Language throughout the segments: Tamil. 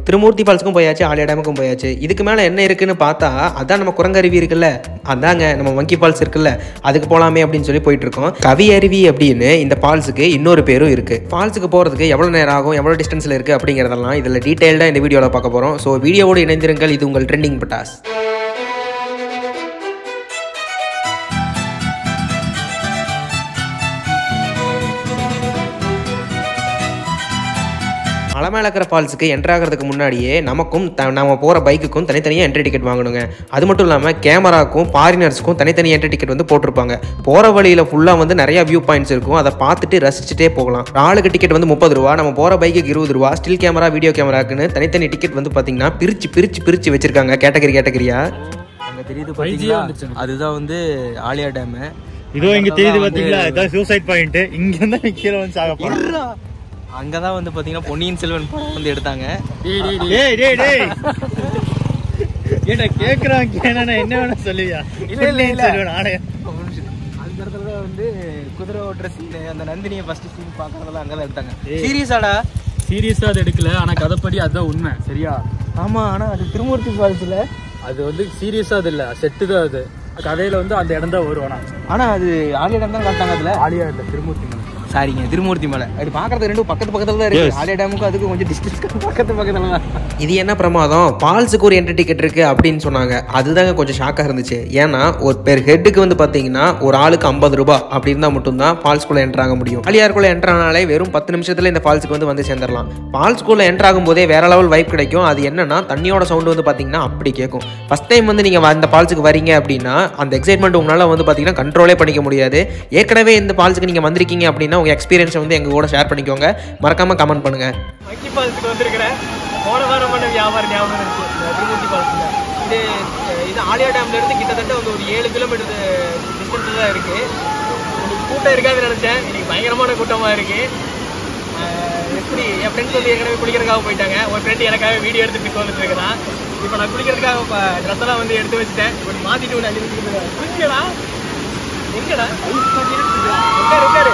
திருமூர்த்தி ஃபால்ஸுக்கும் போயாச்சு ஆலியா டேமுக்கும் போயாச்சு இதுக்கு மேலே என்ன இருக்குன்னு பார்த்தா அதான் நம்ம குரங்கருவி இருக்குல்ல அதாங்க நம்ம மங்கி ஃபால்ஸ் இருக்குல்ல அதுக்கு போகலாமே அப்படின்னு சொல்லி போயிட்டு இருக்கோம் கவி அருவி அப்படின்னு இந்த ஃபால்ஸுக்கு இன்னொரு பேரும் இருக்கு ஃபால்ஸுக்கு போகிறதுக்கு எவ்வளோ நேரம் ஆகும் எவ்வளோ டிஸ்டன்ஸில் இருக்குது அப்படிங்கிறதெல்லாம் இதில் டீட்டெயில்டாக இந்த வீடியோவில் பார்க்க போகிறோம் ஸோ வீடியோவோடு இணைந்திருங்கள் இது உங்கள் ட்ரெண்டிங் பட்டாஸ் மலை மேலே இருக்கிற ஃபால்ஸுக்கு என்ட்ரு ஆகிறதுக்கு முன்னாடியே நமக்கும் த நம்ம போகிற பைக்குக்கும் தனித்தனியாக என்ட்ரி டிக்கெட் வாங்கணுங்க அது மட்டும் இல்லாமல் கேமராக்கும் ஃபாரினர்ஸ்க்கும் தனித்தனி என்ட்ரி டிக்கெட் வந்து போட்டிருப்பாங்க போகிற வழியில் ஃபுல்லாக வந்து நிறையா வியூ பாயிண்ட்ஸ் இருக்கும் அதை பார்த்துட்டு ரசிச்சுட்டே போகலாம் ஆளுக்கு டிக்கெட் வந்து முப்பது ரூபா நம்ம போகிற பைக்குக்கு இருபது ரூபா ஸ்டில் கேமரா வீடியோ கேமராக்குன்னு தனித்தனி டிக்கெட் வந்து பார்த்தீங்கன்னா பிரித்து பிரித்து பிரித்து வச்சிருக்காங்க கேட்டகரி கேட்டகரியா அங்கே தெரியுது பார்த்தீங்களா அதுதான் வந்து ஆலியா டேமு இதோ இங்க தெரியுது பாத்தீங்களா இதான் சூசைட் பாயிண்ட் இங்க இருந்தா நீ கீழே வந்து சாக போறோம் அங்கே தான் வந்து பார்த்தீங்கன்னா பொன்னியின் செல்வன் படம் வந்து எடுத்தாங்க டேய் டேய் டேய் ஏடா கேக்குறான் கேனா என்ன வேணா சொல்லுவியா இல்ல, இல்ல, இல்ல. சொல்லுவேன் நானே அந்த இடத்துல தான் வந்து குதிரை ஓட்டுற சீன் அந்த நந்தினியை ஃபர்ஸ்ட் சீன் பார்க்கறதெல்லாம் அங்கே தான் எடுத்தாங்க ஏய். சீரியஸாடா சீரியஸா அது எடுக்கல ஆனா கதைப்படி அதுதான் உண்மை சரியா ஆமா ஆனா அது திருமூர்த்தி ஃபால்ஸ்ல அது வந்து சீரியஸா அது இல்ல செட்டு தான் அது கதையில வந்து அந்த இடம் தான் வரும் ஆனா ஆனா அது ஆலியா தான் காட்டாங்க அதுல ஆலியா இல்ல திருமூர்த்தி மலை சாரிங்க திருமூர்த்தி மலை அது பார்க்கறது ரெண்டும் பக்கத்து பக்கத்துல தான் இருக்கு ஆலியா டேமுக்கும் அதுக்கு கொஞ்சம் டிஸ்டன்ஸ் பக்கத்து பக்கத்துல தான் இது என்ன பிரமாதம் ஃபால்ஸுக்கு ஒரு என்ட்ரி டிக்கெட் இருக்கு அப்படின்னு சொன்னாங்க அதுதாங்க கொஞ்சம் ஷாக்காக இருந்துச்சு ஏன்னா ஒரு பேர் ஹெட்டுக்கு வந்து பார்த்தீங்கன்னா ஒரு ஆளுக்கு ஐம்பது ரூபாய் அப்படி இருந்தால் மட்டும்தான் ஃபால்ஸ்குள்ளே என்ட்ரு ஆக முடியும் ஆலியாருக்குள்ளே என்ட்ரு ஆனாலே வெறும் பத்து நிமிஷத்துல இந்த ஃபால்ஸுக்கு வந்து வந்து சேர்ந்துடலாம் ஃபால்ஸ்குள்ளே என்ட்ரு ஆகும்போதே வேற லெவல் வைப் கிடைக்கும் அது என்னன்னா தண்ணியோட சவுண்ட் வந்து பார்த்தீங்கன்னா அப்படி கேட்கும் ஃபர்ஸ்ட் டைம் வந்து நீங்கள் அந்த ஃபால்ஸுக்கு வரீங்க அப்படின்னா அந்த எக்ஸைட்மெண்ட் உங்களால் வந்து பார்த்தீங்கன்னா கண்ட்ரோலே பண்ணிக்க முடியாது ஏற்கனவே இந்த ஃபால்ஸுக்கு நீங்கள் வந்திருக்கீங்க அப்படின்னா உங்கள் எக்ஸ்பீரியன்ஸை வந்து எங்கள் கூட ஷேர் பண்ணிக்கோங்க மறக்காமல் கமெண்ட் பண்ணுங்கள் மங்கி ஃபால்ஸுக்கு வந்திருக்கிறேன் போன வாரம் பண்ண வியாபாரம் ஞாபகம் இருக்கு இந்த திருமூர்த்தி ஃபால்ஸில் இது அஹ், இது ஆலியா டேம்ல இருந்து கிட்டத்தட்ட வந்து ஒரு ஏழு கிலோமீட்டர் டிஸ்டன்ஸ் தான் இருக்கு இன்னைக்கு கூட்டம் இருக்காதுன்னு நினைச்சேன் இன்னைக்கு பயங்கரமான கூட்டமா இருக்கு அஹ், எப்படி என் ஃப்ரெண்ட்ஸ் வந்து ஏற்கனவே குளிக்கிறதுக்காக போயிட்டாங்க ஒரு ஃப்ரெண்ட் எனக்காக வீடியோ எடுத்துட்டு வந்துட்டு இருக்கிறான் இப்போ நான் குளிக்கிறதுக்காக இப்போ ட்ரெஸ் எல்லாம் வந்து எடுத்து வச்சுட்டேன் இப்போ மாத்திட்டு ஒன்று அள்ளி வச்சுட்டு குளிக்கடா எங்கடா உட்காரு உட்காரு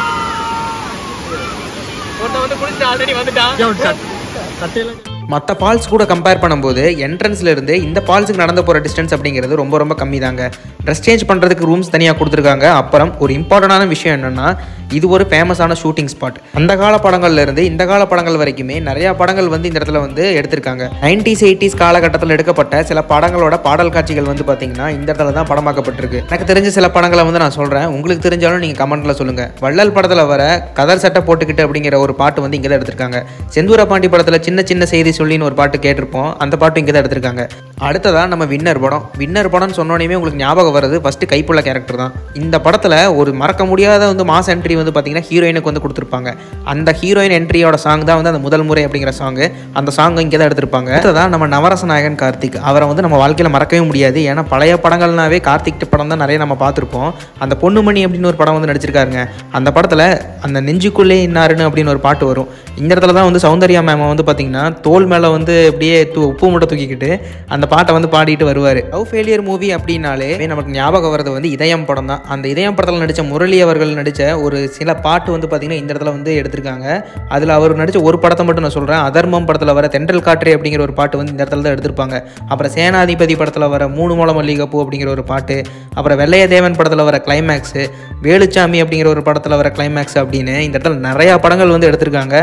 ஒருத்தன் வந்து குளிச்சுட்டு ஆல்ரெடி வந்துட்டான் சட்டையில மற்ற ஃபால்ஸ் கூட கம்பேர் பண்ணும்போது என்ட்ரன்ஸ்ல இருந்து இந்த ஃபால்ஸுக்கு நடந்து போகிற டிஸ்டன்ஸ் அப்படிங்கிறது ரொம்ப ரொம்ப கம்மி தாங்க ட்ரெஸ் சேஞ்ச் பண்ணுறதுக்கு ரூம்ஸ் தனியாக கொடுத்துருக்காங்க அப்புறம் ஒரு இம்பார்ட்டண்டான விஷயம் என்னன்னா இது ஒரு ஃபேமஸான ஷூட்டிங் ஸ்பாட் அந்த கால படங்கள்ல இருந்து இந்த கால படங்கள் வரைக்குமே நிறைய படங்கள் வந்து இந்த இடத்துல வந்து எடுத்திருக்காங்க நைன்டிஸ் எயிட்டிஸ் காலகட்டத்தில் எடுக்கப்பட்ட சில படங்களோட பாடல் காட்சிகள் வந்து பார்த்தீங்கன்னா இந்த இடத்துல தான் படமாக்கப்பட்டிருக்கு எனக்கு தெரிஞ்ச சில படங்களை வந்து நான் சொல்கிறேன் உங்களுக்கு தெரிஞ்சாலும் நீங்கள் கமெண்ட்ல சொல்லுங்க வள்ளல் படத்தில் வர கதர் சட்டை போட்டுக்கிட்டு அப்படிங்கிற ஒரு பாட்டு வந்து இங்கே தான் எடுத்திருக்காங்க செந்தூர பாண்டி படத்தில் சின்ன சின்ன செய்தி சொல்லின்னு ஒரு பாட்டு கேட்டிருப்போம் அந்த பாட்டும் இங்கே தான் எடுத்திருக்காங்க அடுத்ததா நம்ம வின்னர் படம் வின்னர் படம்னு சொன்னோடனே உங்களுக்கு ஞாபகம் வர்றது ஃபர்ஸ்ட் கைப்புள்ள கேரக்டர் தான் இந்த படத்தில் ஒரு மறக்க முடியாத வந்து மாஸ் என்ட்ரி வந்து பார்த்தீங்கன்னா ஹீரோயினுக்கு வந்து கொடுத்துருப்பாங்க அந்த ஹீரோயின் என்ட்ரியோட சாங் தான் வந்து அந்த முதல் முறை அப்படிங்கிற சாங் அந்த சாங் இங்கே தான் எடுத்திருப்பாங்க அடுத்ததான் நம்ம நவரச நாயகன் கார்த்திக் அவரை வந்து நம்ம வாழ்க்கையில் மறக்கவே முடியாது ஏன்னா பழைய படங்கள்னாவே கார்த்திக் படம் தான் நிறைய நம்ம பார்த்துருப்போம் அந்த பொண்ணுமணி அப்படின்னு ஒரு படம் வந்து நடிச்சிருக்காருங்க அந்த படத்தில் அந்த நெஞ்சுக்குள்ளே இன்னாருன்னு அப்படின்னு ஒரு பாட்டு வரும் இந்த இடத்துல தான் வந்து சௌந்தர்யா மேம் வந்து பார்த்தீங்கன்னா தோல் மேலே வந்து அப்படியே தூ உப்பு மூட்டை தூக்கிக்கிட்டு அந்த பாட்டை வந்து பாடிட்டு வருவார் லவ் ஃபெயிலியர் மூவி அப்படின்னாலே நமக்கு ஞாபகம் வர்றது வந்து இதயம் படம் தான் அந்த இதயம் படத்தில் நடித்த முரளி அவர்கள் நடித்த ஒரு சில பாட்டு வந்து பார்த்தீங்கன்னா இந்த இடத்துல வந்து எடுத்திருக்காங்க அதில் அவர் நடித்த ஒரு படத்தை மட்டும் நான் சொல்கிறேன் அதர்மம் படத்தில் வர தென்றல் காற்றே அப்படிங்கிற ஒரு பாட்டு வந்து இந்த இடத்துல தான் எடுத்திருப்பாங்க அப்புறம் சேனாதிபதி படத்தில் வர மூணு மூல மல்லிகைப்பூ அப்படிங்கிற ஒரு பாட்டு அப்புறம் வெள்ளைய தேவன் படத்தில் வர கிளைமேக்ஸு வேலுச்சாமி அப்படிங்கிற ஒரு படத்தில் வர கிளைமேக்ஸ் அப்படின்னு இந்த இடத்துல நிறையா படங்கள் வந்து எடுத்திருக்காங்க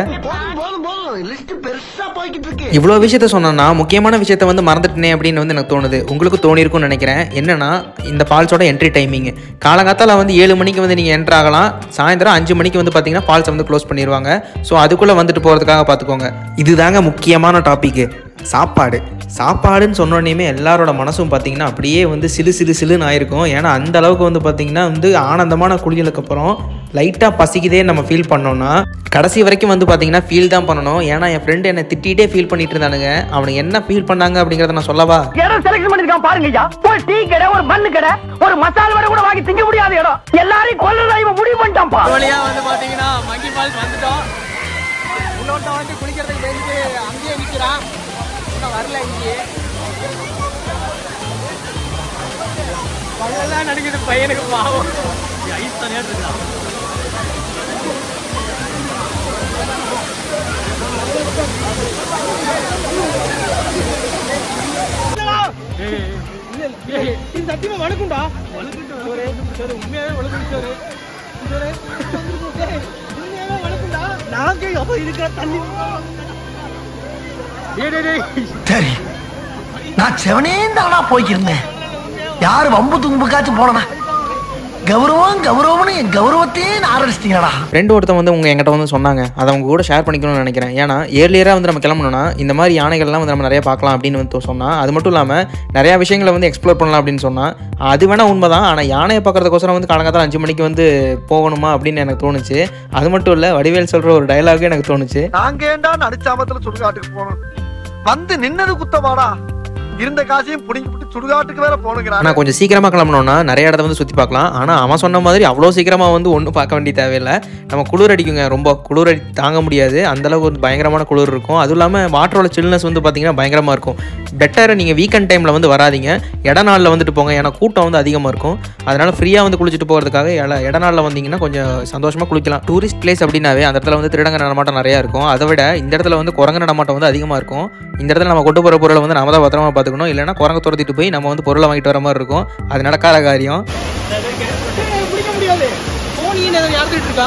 இவ்வளோ விஷயத்த சொன்னேன்னா முக்கியமான விஷயத்த வந்து மறந்துட்டேனே அப்படின்னு வந்து எனக்கு தோணுது உங்களுக்கு தோணிருக்கும்னு நினைக்கிறேன் என்னன்னா இந்த ஃபால்ஸோட என்ட்ரி டைமிங் காலங்காத்தால வந்து ஏழு மணிக்கு வந்து நீங்கள் என்ட்ரு ஆகலாம் சாயந்தரம் அஞ்சு மணிக்கு வந்து பார்த்தீங்கன்னா ஃபால்ஸை வந்து க்ளோஸ் பண்ணிடுவாங்க ஸோ அதுக்குள்ளே வந்துட்டு போகிறதுக்காக பார்த்துக்கோங்க இதுதாங்க முக்கியமான டாபிக்கு சாப்பாடு சாப்பாடுன்னு சொன்னோடனே எல்லாரோட மனசும் பார்த்தீங்கன்னா அப்படியே வந்து சிலு சிலு சிலுன்னு ஆயிருக்கும் ஏன்னா அந்த அளவுக்கு வந்து பார்த்தீங்கன்னா வந்து ஆனந்தமான குளியலுக்கு அப்புறம் லைட்டாக பசிக்குதே நம்ம ஃபீல் பண்ணோம்னா கடைசி வரைக்கும் வந்து பார்த்தீங்கன்னா ஃபீல் தான் பண்ணணும் ஏன்னா என் ஃப்ரெண்டு என்னை திட்டிகிட்டே ஃபீல் பண்ணிட்டு இருந்தானுங்க அவனுக்கு என்ன ஃபீல் பண்ணாங்க அப்படிங்கிறத நான் சொல்லவா இடம் செலக்ட் பண்ணிருக்கான் பாருங்க ஐயா ஒரு டீ கடை ஒரு பண்ணு கடை ஒரு மசால் வடை கூட வாங்கி திங்க முடியாத இடம் எல்லாரையும் கொல்லதா இவன் முடிவு பண்ணிட்டான்ப்பா ஒரு வழியா வந்து பாத்தீங்கன்னா மங்கி ஃபால்ஸ் வந்துட்டோம் இன்னொருத்தன் வந்து குளிக்கிறதுக்கு வேண்டிட்டு அங்கேயே நிக்கிறான் இன்னும் வரல இங்கேயே பகல்லாம் நடுக்குது பையனுக்கு பாவம் ஐஸ் தனியா இருக்கான் இது சத்தியமா வழுக்கும்டா வழுக்குண்டு சோறு சோறு உண்மையாவே வழுக்குண்டு சோறு சோறு டேய், உண்மையாவே வழுக்கும்டா நாங்க அப்ப இருக்கிற தண்ணி டேய் டேய் டேய் சரி நான் செவனே தானா போய்க்கிருந்தேன் யாரு வம்பு தும்புக்காச்சும் போனனா கௌரவம் கௌரவம்னு என் கௌரவத்தையே ஆரம்பிச்சிட்டீங்களா ஃப்ரெண்டு ஒருத்தன் வந்து உங்க என்கிட்ட வந்து சொன்னாங்க அதை அவங்க கூட ஷேர் பண்ணிக்கணும்னு நினைக்கிறேன் ஏன்னா ஏர்லியராக வந்து நம்ம கிளம்பணும்னா இந்த மாதிரி யானைகள்லாம் வந்து நம்ம நிறைய பார்க்கலாம் அப்படின்னு வந்து சொன்னால் அது மட்டும் இல்லாமல் நிறையா விஷயங்களை வந்து எக்ஸ்ப்ளோர் பண்ணலாம் அப்படின்னு சொன்னால் அது வேணால் உண்மை தான் ஆனால் யானையை பார்க்கறதுக்கோசரம் வந்து காலங்காத்தால அஞ்சு மணிக்கு வந்து போகணுமா அப்படின்னு எனக்கு தோணுச்சு அது மட்டும் இல்லை வடிவேல் சொல்கிற ஒரு டயலாகும் எனக்கு தோணுச்சு நாங்க ஏண்டா நடிச்சாமத்துல சுடுகாட்டுக்கு போனோம் வந்து நின்னது குத்தமாடா இருந்த காசையும் புடிங்கி விட்டு சுடுகாட்டுக்கு வேற போனுங்கிறான் ஆனால் கொஞ்சம் சீக்கிரமாக கிளம்பணும்னா நிறைய இடத்த வந்து சுற்றி பார்க்கலாம் ஆனால் அவன் சொன்ன மாதிரி அவ்வளோ சீக்கிரமாக வந்து ஒன்றும் பார்க்க வேண்டிய தேவையில்லை நம்ம குளிர் அடிக்குங்க ரொம்ப குளிர் அடி தாங்க முடியாது அந்தளவுக்கு ஒரு பயங்கரமான குளிர் இருக்கும் அதுவும் இல்லாமல் வாட்டரோட சில்னஸ் வந்து பார்த்தீங்கன்னா பயங்கரமாக இருக்கும் பெட்டர் நீங்கள் வீக்கெண்ட் டைமில் வந்து வராதீங்க இட நாளில் வந்துட்டு போங்க ஏன்னா கூட்டம் வந்து அதிகமாக இருக்கும் அதனால் ஃப்ரீயாக வந்து குளிச்சுட்டு போகிறதுக்காக இட இட நாளில் வந்தீங்கன்னா கொஞ்சம் சந்தோஷமாக குளிக்கலாம் டூரிஸ்ட் பிளேஸ் அப்படின்னாவே அந்த இடத்துல வந்து திருடங்க நடமாட்டம் நிறையா இருக்கும் அதை விட இந்த இடத்துல வந்து குரங்கு நடமாட்டம் வந்து அதிகமாக இருக்கும் இந்த இடத்துல நம்ம கொண்டு போகிற பொருளை வந்து நம்ம தான் பத்திரமா பார்த்துக்கணும் இல்லைன்னா குரங்கு துரத்திட்டு போய் நம்ம வந்து பொருளை வாங்கிட்டு வர மாதிரி இருக்கும் அது நடக்காத காரியம் பிடிக்க முடியாது போனின்னு எதை யார்கிட்ட இருக்கா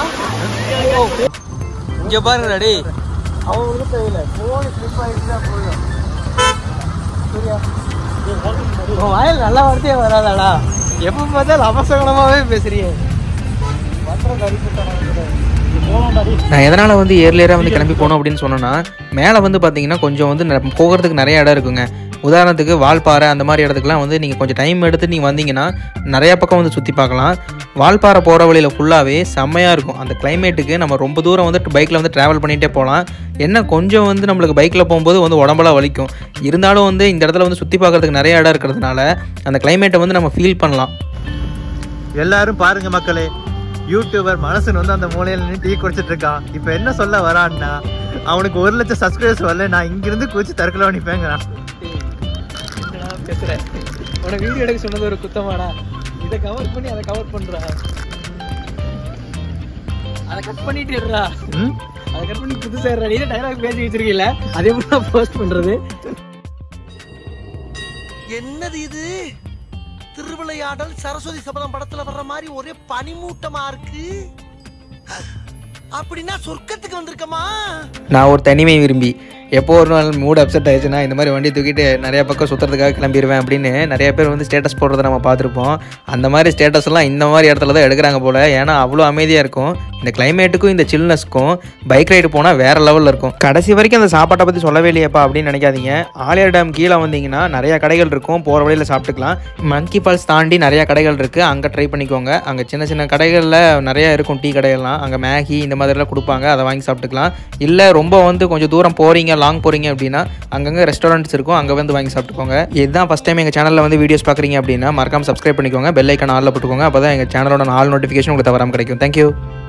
இங்க பாருங்க டேய் அவங்களுக்கு தேவையில்லை போன் ஸ்லிப் ஆயிடுச்சுன்னா போதும் சரியா உன் வாயில் நல்ல வார்த்தையே வராதாடா எப்போ பார்த்தாலும் அபசகனமாகவே பேசுறியே மற்ற நான் எதனால் வந்து ஏர்லியராக வந்து கிளம்பி போனோம் அப்படின்னு சொன்னேன்னா மேலே வந்து பார்த்தீங்கன்னா கொஞ்சம் வந்து ந- போகிறதுக்கு நிறைய இடம் இருக்குங்க உதாரணத்துக்கு வால்பாறை அந்த மாதிரி இடத்துக்குலாம் வந்து நீங்கள் கொஞ்சம் டைம் எடுத்து நீங்கள் வந்தீங்கன்னா நிறைய பக்கம் வந்து சுற்றி பார்க்கலாம் வால்பாறை போகிற வழியில் ஃபுல்லாகவே செம்மையாக இருக்கும் அந்த கிளைமேட்டுக்கு நம்ம ரொம்ப தூரம் வந்து பைக்கில் வந்து ட்ராவல் பண்ணிகிட்டே போகலாம் என்ன கொஞ்சம் வந்து நம்மளுக்கு பைக்கில் போகும்போது வந்து உடம்பெல்லாம் வலிக்கும் இருந்தாலும் வந்து இந்த இடத்துல வந்து சுற்றி பார்க்கறதுக்கு நிறைய இடம் இருக்கிறதுனால அந்த கிளைமேட்டை வந்து நம்ம ஃபீல் பண்ணலாம் எல்லாரும் பாருங்க மக்களே யூடியூபர் மனசன் வந்து அந்த மூலையில நின்று டீ குடிச்சிட்டு இருக்கான் இப்போ என்ன சொல்ல வரான்னா அவனுக்கு ஒரு லட்சம் சப்ஸ்கிரைபர்ஸ் வரல நான் இங்கிருந்து குச்சி தற்கொலை பண்ணிப்பேங்கிறான் பேசுகிறேன் உன வீடியோ எடுக்க சொன்னது ஒரு குத்தமாடா இதை கவர் பண்ணி அதை கவர் பண்ணுறா அதை கட் பண்ணிட்டுறா ம்? அதை கட் பண்ணி புதுசாக நீ டைலாக் பேசி வச்சிருக்கீல்ல அதே எப்படி நான் போஸ்ட் பண்ணுறது என்னது இது திருவிளையாடல் சரஸ்வதி சபதம் படத்துல வர்ற மாதிரி ஒரே பனிமூட்டமா இருக்கு அப்படின்னா சொர்க்கத்துக்கு வந்திருக்கமா நான் ஒரு தனிமை விரும்பி எப்போ ஒரு நாள் மூட் அப்செட் ஆயிடுச்சுன்னா இந்த மாதிரி வண்டி தூக்கிட்டு நிறைய பக்கம் சுற்றுறதுக்காக கிளம்பிடுவேன் அப்படின்னு நிறைய பேர் வந்து ஸ்டேட்டஸ் போடுறத நம்ம பார்த்துருப்போம் அந்த மாதிரி ஸ்டேட்டஸ்லாம் இந்த மாதிரி இடத்துல தான் எடுக்கிறாங்க போல் ஏன்னா அவ்வளோ அமைதியாக இருக்கும் இந்த கிளைமேட்டுக்கும் இந்த சில்னஸ்க்கும் பைக் ரைடு போனால் வேறு லெவலில் இருக்கும் கடைசி வரைக்கும் அந்த சாப்பாட்டை பற்றி சொல்லவே இல்லையப்பா அப்படின்னு நினைக்காதீங்க ஆலியார் டேம் கீழே வந்தீங்கன்னா நிறைய கடைகள் இருக்கும் போகிற வழியில் சாப்பிட்டுக்கலாம் மங்கி ஃபால்ஸ் தாண்டி நிறைய கடைகள் இருக்குது அங்கே ட்ரை பண்ணிக்கோங்க அங்கே சின்ன சின்ன கடைகளில் நிறைய இருக்கும் டீ கடைகள்லாம் அங்கே மேகி இந்த மாதிரிலாம் கொடுப்பாங்க அதை வாங்கி சாப்பிட்டுக்கலாம் இல்லை ரொம்ப வந்து கொஞ்சம் தூரம் போகிறீங்க லாங் போகிறீங்க அப்படின்னா அங்கங்கே ரெஸ்டாரண்ட்ஸ் இருக்கும் அங்கே வந்து வாங்கி சாப்பிட்டுக்கோங்க இதுதான் ஃபஸ்ட் டைம் எங்கள் சேனலில் வந்து வீடியோஸ் பார்க்குறீங்க அப்படின்னா மறக்காம சப்ஸ்கிரைப் பண்ணிக்கோங்க பெல் ஐக்கான் ஆளில் போட்டுக்கோங்க அப்போ தான் எங்கள் சேனலோட ஆல் நோட்டிஃபிகேஷன் உங்களுக்கு தவறாமல் கிடைக்கும் தேங்க்யூ